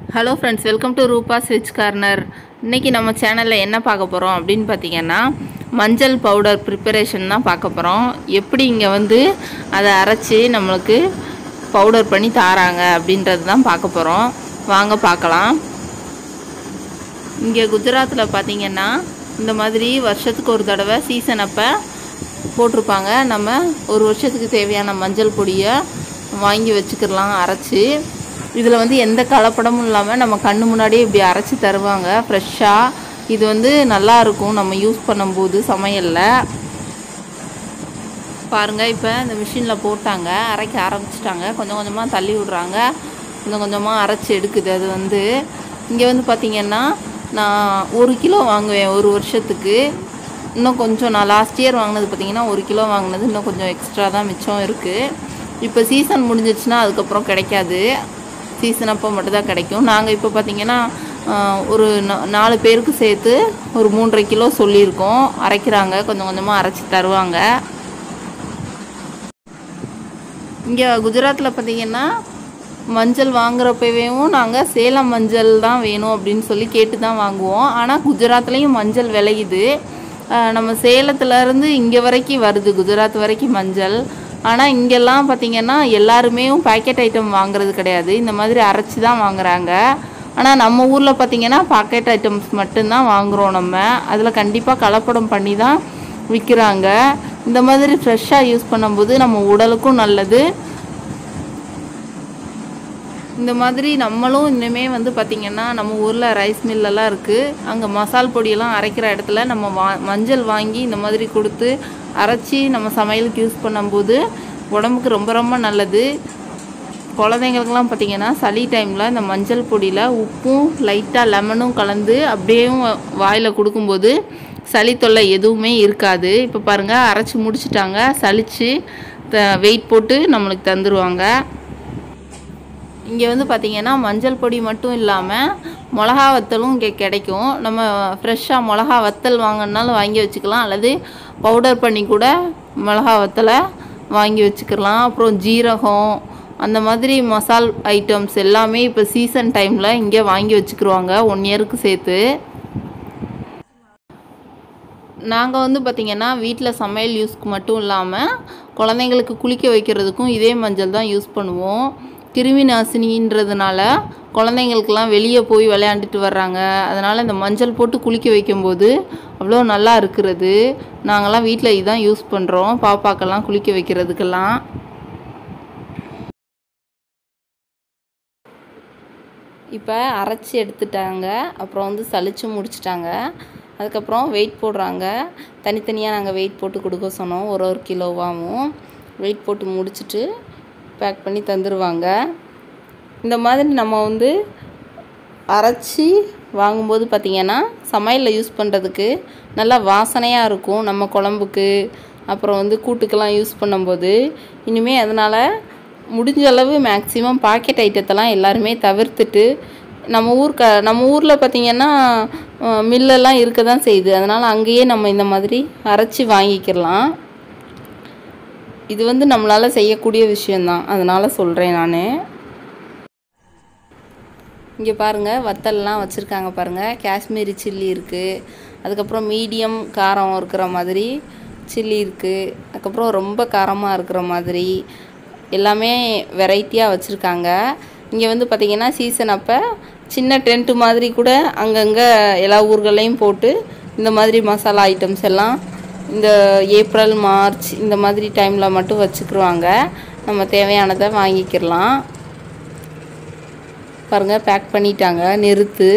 hello friends welcome to Roopa's rich corner இன்றைக்கி நம்ம சேனலில் என்ன பார்க்க போகிறோம் அப்படின்னு பார்த்தீங்கன்னா மஞ்சள் பவுடர் ப்ரிப்பரேஷன் தான் பார்க்க போகிறோம் எப்படி இங்கே வந்து அதை அரைச்சி நம்மளுக்கு பவுடர் பண்ணி தாராங்க அப்படின்றது தான் பார்க்க போகிறோம் வாங்க பார்க்கலாம் இங்கே குஜராத்தில் பார்த்தீங்கன்னா இந்த மாதிரி வருஷத்துக்கு ஒரு தடவை சீசன் அப்போ போட்டிருப்பாங்க நம்ம ஒரு வருஷத்துக்கு தேவையான மஞ்சள் பொடியை வாங்கி வச்சுக்கிடலாம் அரைச்சி இதில் வந்து எந்த கலப்படமும் இல்லாமல் நம்ம கண்ணு முன்னாடியே இப்படி அரைச்சி தருவாங்க ஃப்ரெஷ்ஷாக இது வந்து நல்லா இருக்கும் நம்ம யூஸ் பண்ணும்போது சமையலில் பாருங்கள் இப்போ இந்த மிஷினில் போட்டாங்க அரைக்க ஆரம்பிச்சிட்டாங்க கொஞ்சம் கொஞ்சமாக தள்ளி விட்றாங்க கொஞ்சம் கொஞ்சமாக அரைச்சி எடுக்குது அது வந்து இங்கே வந்து பார்த்திங்கன்னா நான் ஒரு கிலோ வாங்குவேன் ஒரு வருஷத்துக்கு இன்னும் கொஞ்சம் நான் லாஸ்ட் இயர் வாங்கினது பார்த்திங்கன்னா ஒரு கிலோ வாங்கினது இன்னும் கொஞ்சம் எக்ஸ்ட்ரா தான் மிச்சம் இருக்குது இப்போ சீசன் முடிஞ்சிச்சுன்னா அதுக்கப்புறம் கிடைக்காது சீசன் அப்போ மட்டும்தான் கிடைக்கும் நாங்கள் இப்போ பார்த்திங்கன்னா ஆஹ், ஒரு நா- நாலு பேருக்கு சேர்த்து ஒரு மூன்றரை கிலோ சொல்லியிருக்கோம் அரைக்கிறாங்க கொஞ்சம் கொஞ்சமாக அரைச்சி தருவாங்க இங்கே குஜராத்தில் பார்த்தீங்கன்னா மஞ்சள் வாங்குறப்பவேவும் நாங்கள் சேலம் மஞ்சள் தான் வேணும் அப்படின்னு சொல்லி கேட்டு தான் வாங்குவோம் ஆனால் குஜராத்லேயும் மஞ்சள் விளையுது ஆஹ் நம்ம சேலத்துலேருந்து இங்கே வரைக்கும் வருது குஜராத் வரைக்கும் மஞ்சள் ஆனால் இங்கெல்லாம் பார்த்தீங்கன்னா எல்லாருமே பேக்கெட் ஐட்டம் வாங்குறது கிடையாது இந்த மாதிரி அரைச்சி தான் வாங்குறாங்க ஆனால் நம்ம ஊரில் பார்த்தீங்கன்னா பாக்கெட் ஐட்டம்ஸ் மட்டும்தான் வாங்குகிறோம் நம்ம அதில் கண்டிப்பாக கலப்படம் பண்ணி தான் விற்கிறாங்க இந்த மாதிரி ஃப்ரெஷ்ஷாக யூஸ் பண்ணும்போது நம்ம உடலுக்கும் நல்லது இந்த மாதிரி நம்மளும் இனிமே வந்து பார்த்திங்கன்னா நம்ம ஊரில் ரைஸ் மில்லெல்லாம் இருக்குது அங்கே மசால் பொடியெல்லாம் அரைக்கிற இடத்துல நம்ம வா மஞ்சள் வாங்கி இந்த மாதிரி கொடுத்து அரைச்சி நம்ம சமையலுக்கு யூஸ் பண்ணும்போது உடம்புக்கு ரொம்ப ரொம்ப நல்லது குழந்தைங்களுக்குலாம் பார்த்திங்கன்னா சளி டைமில் இந்த மஞ்சள் பொடியில் உப்பும் லைட்டாக லெமனும் கலந்து அப்படியே வாயில் கொடுக்கும்போது சளி தொல்லை எதுவுமே இருக்காது இப்போ பாருங்கள் அரைச்சி முடிச்சிட்டாங்க சளிச்சு வெயிட் போட்டு நம்மளுக்கு தந்துடுவாங்க இங்கே வந்து பார்த்திங்கன்னா மஞ்சள் பொடி மட்டும் இல்லாமல் மிளகா வத்தலும் இங்கே கிடைக்கும் நம்ம ஃப்ரெஷ்ஷாக மிளகா வத்தல் வாங்கினாலும் வாங்கி வச்சுக்கலாம் அல்லது பவுடர் பண்ணி கூட மிளகா வத்தலை வாங்கி வச்சுக்கலாம் அப்புறம் ஜீரகம் அந்த மாதிரி மசால் ஐட்டம்ஸ் எல்லாமே இப்போ சீசன் டைமில் இங்கே வாங்கி வச்சுக்கிருவாங்க ஒன் இயருக்கு சேர்த்து நாங்கள் வந்து பார்த்திங்கன்னா வீட்டில் சமையல் யூஸ்க்கு மட்டும் இல்லாமல் குழந்தைங்களுக்கு குளிக்க வைக்கிறதுக்கும் இதே மஞ்சள் தான் யூஸ் பண்ணுவோம் கிருமி நாசினின்றதுனால குழந்தைங்களுக்கெல்லாம் வெளியே போய் விளையாண்டுட்டு வர்றாங்க அதனால் இந்த மஞ்சள் போட்டு குளிக்க வைக்கும்போது அவ்வளோ நல்லா இருக்கிறது நாங்கள்லாம் வீட்டில் இதான் யூஸ் பண்ணுறோம் பாப்பாக்கெல்லாம் குளிக்க வைக்கிறதுக்கெல்லாம் இப்போ அரைச்சி எடுத்துட்டாங்க அப்புறம் வந்து சலிச்சு முடிச்சிட்டாங்க அதுக்கப்புறம் வெயிட் போடுறாங்க தனித்தனியாக நாங்கள் வெயிட் போட்டு கொடுக்க சொன்னோம் ஒரு ஒரு கிலோவாகவும் வெயிட் போட்டு முடிச்சிட்டு பேக் பண்ணி தந்துடுவாங்க இந்த மாதிரி நம்ம வந்து அரைச்சி வாங்கும்போது பார்த்திங்கன்னா சமையலில் யூஸ் பண்ணுறதுக்கு நல்லா வாசனையாக இருக்கும் நம்ம குழம்புக்கு அப்புறம் வந்து கூட்டுக்கெல்லாம் யூஸ் பண்ணும்போது இனிமேல் அதனால் முடிஞ்ச அளவு மேக்ஸிமம் பாக்கெட் ஐட்டத்தெல்லாம் எல்லாருமே தவிர்த்துட்டு நம்ம ஊர் க நம்ம ஊரில் பார்த்திங்கன்னா அஹ், மில்லெல்லாம் இருக்க தான் செய்யுது அதனால் அங்கேயே நம்ம இந்த மாதிரி அரைச்சி வாங்கிக்கிடலாம் இது வந்து நம்மளால் செய்யக்கூடிய விஷயந்தான் அதனால் சொல்கிறேன் நான் இங்கே பாருங்கள் வத்தல்லாம் வச்சுருக்காங்க பாருங்கள் காஷ்மீரி சில்லி இருக்குது அதுக்கப்புறம் மீடியம் காரம் இருக்கிற மாதிரி சில்லி இருக்குது அதுக்கப்புறம் ரொம்ப காரமாக இருக்கிற மாதிரி எல்லாமே வெரைட்டியாக வச்சுருக்காங்க இங்கே வந்து பார்த்திங்கன்னா சீசன் அப்போ சின்ன டென்ட்டு மாதிரி கூட அங்கங்கே எல்லா ஊர்களையும் போட்டு இந்த மாதிரி மசாலா ஐட்டம்ஸ் எல்லாம் இந்த ஏப்ரல் மார்ச் இந்த மாதிரி டைமில் மட்டும் வச்சுக்கிருவாங்க நம்ம தேவையானதை வாங்கிக்கிடலாம் பாருங்கள் பேக் பண்ணிட்டாங்க நிறுத்து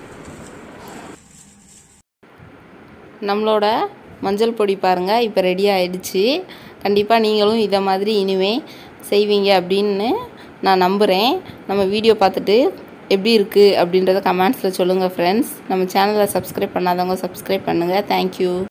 நம்மளோட மஞ்சள் பொடி பாருங்கள் இப்போ ரெடி ஆயிடுச்சு கண்டிப்பாக நீங்களும் இதை மாதிரி இனிமே செய்வீங்க அப்படின்னு நான் நம்புகிறேன் நம்ம வீடியோ பார்த்துட்டு எப்படி இருக்குது அப்படின்றத கமெண்ட்ஸில் சொல்லுங்கள் ஃப்ரெண்ட்ஸ் நம்ம சேனலை சப்ஸ்கிரைப் பண்ணாதவங்க சப்ஸ்கிரைப் பண்ணுங்கள் தேங்க்யூ